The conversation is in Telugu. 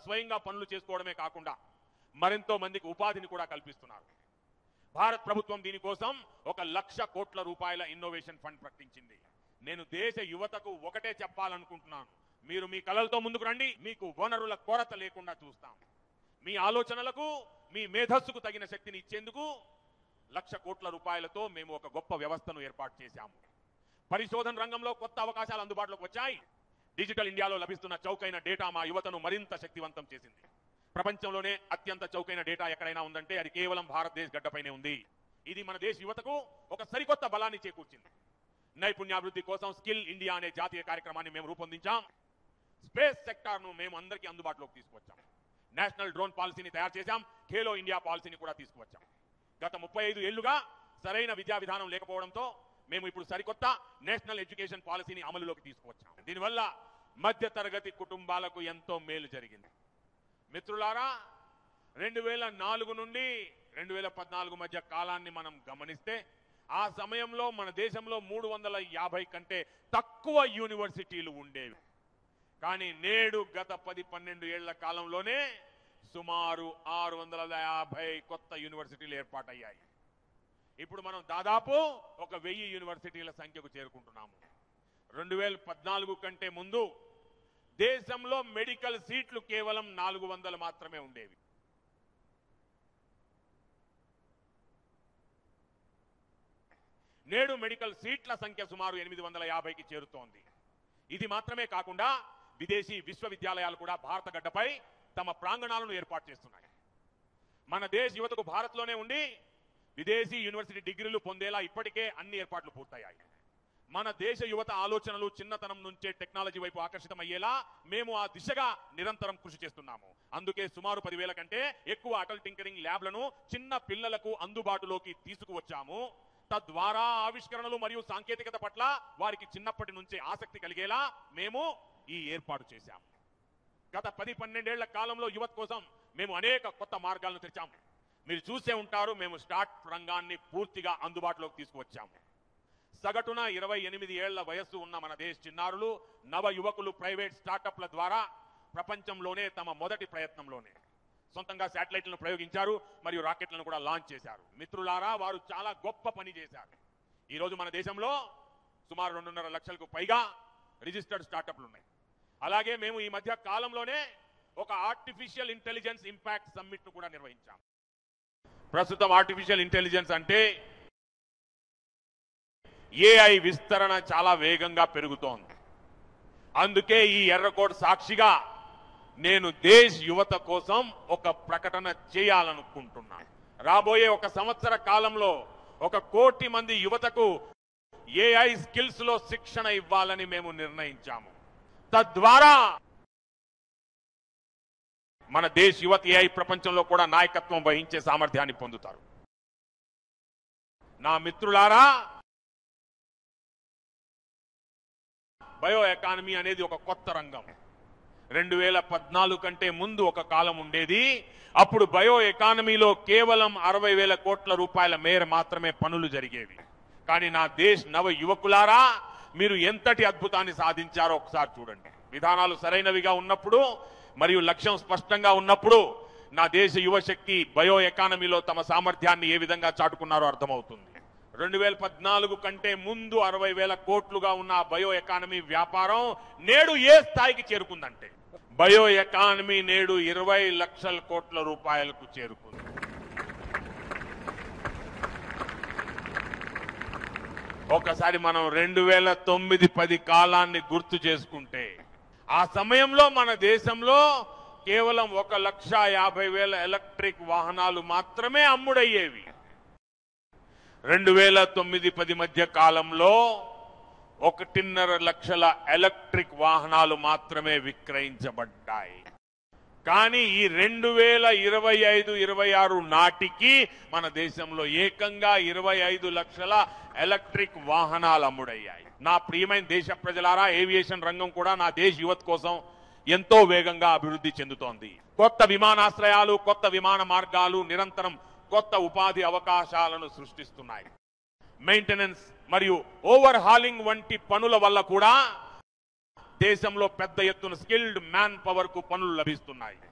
స్వయంగా పనులు చేసుకోవడమే కాకుండా మరెంతో మందికి ఉపాధిని కూడా కల్పిస్తున్నారు భారత్ ప్రభుత్వం దీనికోసం ఒక లక్ష కోట్ల రూపాయల ఇన్నోవేషన్ ఫండ్ ప్రకటించింది నేను దేశ యువతకు ఒకటే చెప్పాలనుకుంటున్నాను మీరు మీ కలలతో ముందుకు రండి మీకు వనరుల కొరత లేకుండా చూస్తాం మీ ఆలోచనలకు మీ మేధస్సుకు తగిన శక్తిని ఇచ్చేందుకు లక్ష కోట్ల రూపాయలతో మేము ఒక గొప్ప వ్యవస్థను ఏర్పాటు చేశాము పరిశోధన రంగంలో కొత్త అవకాశాలు అందుబాటులోకి వచ్చాయి డిజిటల్ ఇండియాలో లభిస్తున్న చౌకైన డేటా మా యువతను మరింత శక్తివంతం చేసింది ప్రపంచంలోనే అత్యంత చౌకైన డేటా ఎక్కడైనా ఉందంటే అది కేవలం భారతదేశ గడ్డపైనే ఉంది ఇది మన దేశ యువతకు ఒక సరికొత్త బలాన్ని చేకూర్చింది నైపుణ్యాభివృద్ధి కోసం స్కిల్ ఇండియా అనే జాతీయ కార్యక్రమాన్ని మేము రూపొందించాం స్పేస్ సెక్టార్ ను మేము అందరికీ అందుబాటులోకి తీసుకువచ్చాం నేషనల్ డ్రోన్ పాలసీని తయారు చేశాం ఖేలో ఇండియా పాలసీని కూడా తీసుకువచ్చాం గత ముప్పై ఐదు ఏళ్లుగా సరైన విద్యా విధానం లేకపోవడంతో మేము ఇప్పుడు సరికొత్త నేషనల్ ఎడ్యుకేషన్ పాలసీని అమలులోకి తీసుకువచ్చాం దీనివల్ల మధ్య తరగతి కుటుంబాలకు ఎంతో మేలు జరిగింది మిత్రులారా రెండు వేల నాలుగు నుండి రెండు వేల పద్నాలుగు మధ్య కాలాన్ని మనం గమనిస్తే ఆ సమయంలో మన దేశంలో మూడు వందల యాభై కంటే తక్కువ యూనివర్సిటీలు ఉండేవి కానీ నేడు గత పది పన్నెండు ఏళ్ల కాలంలోనే సుమారు ఆరు వందల యాభై కొత్త యూనివర్సిటీలు ఏర్పాటయ్యాయి ఇప్పుడు మనం దాదాపు ఒక వెయ్యి యూనివర్సిటీల సంఖ్యకు చేరుకుంటున్నాము రెండు వేల పద్నాలుగు కంటే ముందు దేశంలో మెడికల్ సీట్లు కేవలం నాలుగు వందలు మాత్రమే ఉండేవి నేడు మెడికల్ సీట్ల సంఖ్య సుమారు ఎనిమిది వందల యాభైకి చేరుతోంది ఇది మాత్రమే కాకుండా విదేశీ విశ్వవిద్యాలయాలు కూడా భారత గడ్డపై తమ ప్రాంగణాలను ఏర్పాటు చేస్తున్నాయి మన దేశ యువతకు భారత్లోనే ఉండి విదేశీ యూనివర్సిటీ డిగ్రీలు పొందేలా ఇప్పటికే అన్ని ఏర్పాట్లు పూర్తయ్యాయి మన దేశ యువత ఆలోచనలు చిన్నతనం నుంచే టెక్నాలజీ వైపు ఆకర్షితమయ్యేలా మేము ఆ దిశగా నిరంతరం కృషి చేస్తున్నాము అందుకే సుమారు పదివేల కంటే ఎక్కువ అటల్ టింకరింగ్ ల్యాబ్లను చిన్న పిల్లలకు అందుబాటులోకి తీసుకువచ్చాము తద్వారా ఆవిష్కరణలు మరియు సాంకేతికత పట్ల వారికి చిన్నప్పటి నుంచే ఆసక్తి కలిగేలా మేము ఈ ఏర్పాటు చేశాము గత పది పన్నెండేళ్ల కాలంలో యువత కోసం మేము అనేక కొత్త మార్గాలను తెరిచాము మీరు చూసే ఉంటారు మేము స్టార్ట్ రంగాన్ని పూర్తిగా అందుబాటులోకి తీసుకువచ్చాము సగటున ఇరవై ఎనిమిది ఏళ్ల వయస్సు ఉన్న మన దేశ చిన్నారులు నవ యువకులు ప్రైవేట్ స్టార్టప్ల ద్వారా ప్రపంచంలోనే తమ మొదటి ప్రయత్నంలోనే సొంతంగా శాటిలైట్లను ప్రయోగించారు మరియు రాకెట్లను కూడా లాంచ్ చేశారు మిత్రులారా వారు చాలా గొప్ప పని చేశారు ఈ రోజు మన దేశంలో సుమారు రెండున్నర లక్షలకు పైగా రిజిస్టర్డ్ స్టార్టప్లు ఉన్నాయి అలాగే మేము ఈ మధ్య కాలంలోనే ఒక ఆర్టిఫిషియల్ ఇంటెలిజెన్స్ ఇంపాక్ట్ సమ్మిట్ ను కూడా నిర్వహించాం ప్రస్తుతం ఆర్టిఫిషియల్ ఇంటెలిజెన్స్ అంటే ఏఐ విస్తరణ చాలా వేగంగా పెరుగుతోంది అందుకే ఈ ఎర్రకోట సాక్షిగా నేను దేశ్ యువత కోసం ఒక ప్రకటన చేయాలనుకుంటున్నాను రాబోయే ఒక సంవత్సర కాలంలో ఒక కోటి మంది యువతకు ఏఐ స్కిల్స్ లో శిక్షణ ఇవ్వాలని మేము నిర్ణయించాము తద్వారా మన దేశ్ యువత ఏఐ ప్రపంచంలో కూడా నాయకత్వం వహించే సామర్థ్యాన్ని పొందుతారు నా మిత్రులారా బయో ఎకానమీ అనేది ఒక కొత్త రంగం రెండు వేల పద్నాలుగు కంటే ముందు ఒక కాలం ఉండేది అప్పుడు బయో ఎకానమీలో కేవలం అరవై వేల కోట్ల రూపాయల మేర మాత్రమే పనులు జరిగేవి కానీ నా దేశ్ నవ యువకులారా మీరు ఎంతటి అద్భుతాన్ని సాధించారో ఒకసారి చూడండి విధానాలు సరైనవిగా ఉన్నప్పుడు మరియు లక్ష్యం స్పష్టంగా ఉన్నప్పుడు నా దేశ యువశక్తి బయో ఎకానమీలో తమ సామర్థ్యాన్ని ఏ విధంగా చాటుకున్నారో అర్థమవుతుంది రెండు వేల పద్నాలుగు కంటే ముందు అరవై వేల కోట్లుగా ఉన్న ఆ బయో ఎకానమీ వ్యాపారం నేడు ఏ స్థాయికి చేరుకుందంటే బయో ఎకానమీ నేడు ఇరవై లక్షల కోట్ల రూపాయలకు చేరుకుంది ఒకసారి మనం రెండు వేల తొమ్మిది పది కాలాన్ని గుర్తు చేసుకుంటే ఆ సమయంలో మన దేశంలో కేవలం ఒక లక్ష యాభై వేల ఎలక్ట్రిక్ వాహనాలు మాత్రమే అమ్ముడయ్యేవి రెండు వేల తొమ్మిది పది మధ్య కాలంలో ఒకటిన్నర లక్షల ఎలక్ట్రిక్ వాహనాలు మాత్రమే విక్రయించబడ్డాయి కానీ ఈ రెండు వేల ఇరవై ఐదు ఇరవై ఆరు నాటికి మన దేశంలో ఏకంగా ఇరవై ఐదు లక్షల ఎలక్ట్రిక్ వాహనాలు అమ్ముడయ్యాయి నా ప్రియమైన దేశ ప్రజలారా ఏవియేషన్ రంగం కూడా నా దేశ యువత కోసం ఎంతో వేగంగా అభివృద్ధి చెందుతోంది కొత్త విమానాశ్రయాలు కొత్త విమాన మార్గాలు నిరంతరం కొత్త ఉపాధి అవకాశాలను సృష్టిస్తున్నాయి మెయింటెనెన్స్ మరియు ఓవర్ హాలింగ్ వంటి పనుల వల్ల కూడా దేశంలో పెద్ద ఎత్తున స్కిల్డ్ మ్యాన్ పవర్ కు పనులు లభిస్తున్నాయి